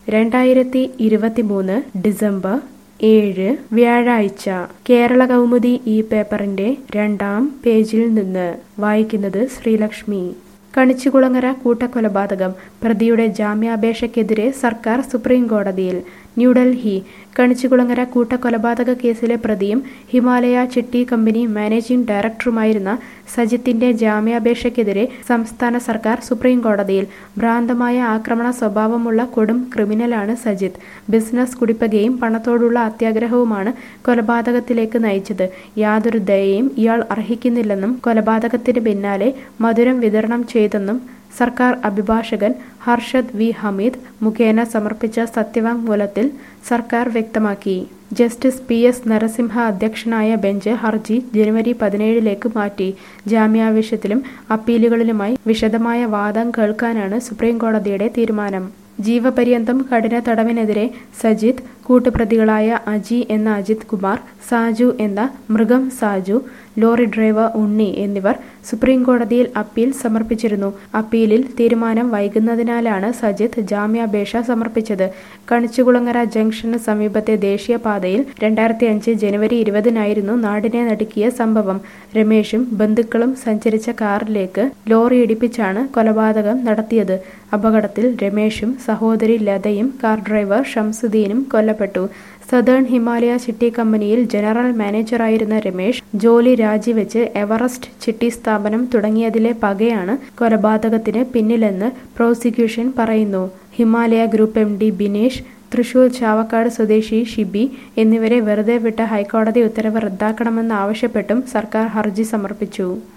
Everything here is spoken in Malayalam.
രണ്ടായിരത്തി ഇരുപത്തിമൂന്ന് ഡിസംബർ ഏഴ് വ്യാഴാഴ്ച കേരള കൗമുദി ഈ പേപ്പറിന്റെ രണ്ടാം പേജിൽ നിന്ന് വായിക്കുന്നത് ശ്രീലക്ഷ്മി കണിച്ചുകുളങ്ങര കൂട്ടക്കൊലപാതകം പ്രതിയുടെ ജാമ്യാപേക്ഷയ്ക്കെതിരെ സർക്കാർ സുപ്രീം കോടതിയിൽ ന്യൂഡൽഹി കണിച്ചുകുളങ്ങര കൂട്ടക്കൊലപാതക കേസിലെ പ്രതിയും ഹിമാലയ ചിട്ടി കമ്പനി മാനേജിംഗ് ഡയറക്ടറുമായിരുന്ന സജിത്തിന്റെ ജാമ്യാപേക്ഷയ്ക്കെതിരെ സംസ്ഥാന സർക്കാർ സുപ്രീം കോടതിയിൽ ഭ്രാന്തമായ ആക്രമണ സ്വഭാവമുള്ള കൊടും ക്രിമിനലാണ് സജിത്ത് ബിസിനസ് കുടിപ്പകയും പണത്തോടുള്ള അത്യാഗ്രഹവുമാണ് കൊലപാതകത്തിലേക്ക് നയിച്ചത് യാതൊരു ദയയും ഇയാൾ അർഹിക്കുന്നില്ലെന്നും കൊലപാതകത്തിന് പിന്നാലെ മധുരം വിതരണം ചെയ്തെന്നും സർക്കാർ അഭിഭാഷകൻ ഹർഷദ് വി ഹമീദ് മുഖേന സമർപ്പിച്ച സത്യവാങ്മൂലത്തിൽ സർക്കാർ വ്യക്തമാക്കി ജസ്റ്റിസ് പി എസ് നരസിംഹ അധ്യക്ഷനായ ബെഞ്ച് ഹർജി ജനുവരി പതിനേഴിലേക്ക് മാറ്റി ജാമ്യാവശ്യത്തിലും അപ്പീലുകളിലുമായി വിശദമായ വാദം കേൾക്കാനാണ് സുപ്രീം കോടതിയുടെ തീരുമാനം ജീവപര്യന്തം കഠിന തടവിനെതിരെ സജിത്ത് കൂട്ടുപ്രതികളായ അജി എന്ന അജിത് കുമാർ സാജു എന്ന മൃഗം സാജു ലോറി ഡ്രൈവർ ഉണ്ണി എന്നിവർ സുപ്രീം കോടതിയിൽ അപ്പീൽ സമർപ്പിച്ചിരുന്നു അപ്പീലിൽ തീരുമാനം വൈകുന്നതിനാലാണ് സജിത്ത് ജാമ്യാപേക്ഷ സമർപ്പിച്ചത് കണിച്ചുകുളങ്ങര ജംഗ്ഷന് സമീപത്തെ ദേശീയപാതയിൽ രണ്ടായിരത്തി അഞ്ച് ജനുവരി ഇരുപതിനായിരുന്നു നാടിനെ നടുക്കിയ സംഭവം രമേശും ബന്ധുക്കളും സഞ്ചരിച്ച കാറിലേക്ക് ലോറി ഇടിപ്പിച്ചാണ് കൊലപാതകം നടത്തിയത് അപകടത്തിൽ രമേശും സഹോദരി ലതയും കാർ ഡ്രൈവർ ഷംസുദ്ദീനും കൊല്ലപ്പെട്ടു സദേൺ ഹിമാലയ ചിട്ടി കമ്പനിയിൽ ജനറൽ മാനേജറായിരുന്ന രമേശ് ജോലി രാജിവെച്ച് എവറസ്റ്റ് ചിട്ടി സ്ഥാപനം തുടങ്ങിയതിലെ പകയാണ് കൊലപാതകത്തിന് പിന്നിലെന്ന് പ്രോസിക്യൂഷൻ പറയുന്നു Himalaya group M D Binesh Thrissur Chavakkad സ്വദേശി ഷിബി എന്നിവരെ വെറുതെ വിട്ട ഹൈക്കോടതി ഉത്തരവ് റദ്ദാക്കണമെന്നാവശ്യപ്പെട്ടും സർക്കാർ ഹർജി സമർപ്പിച്ചു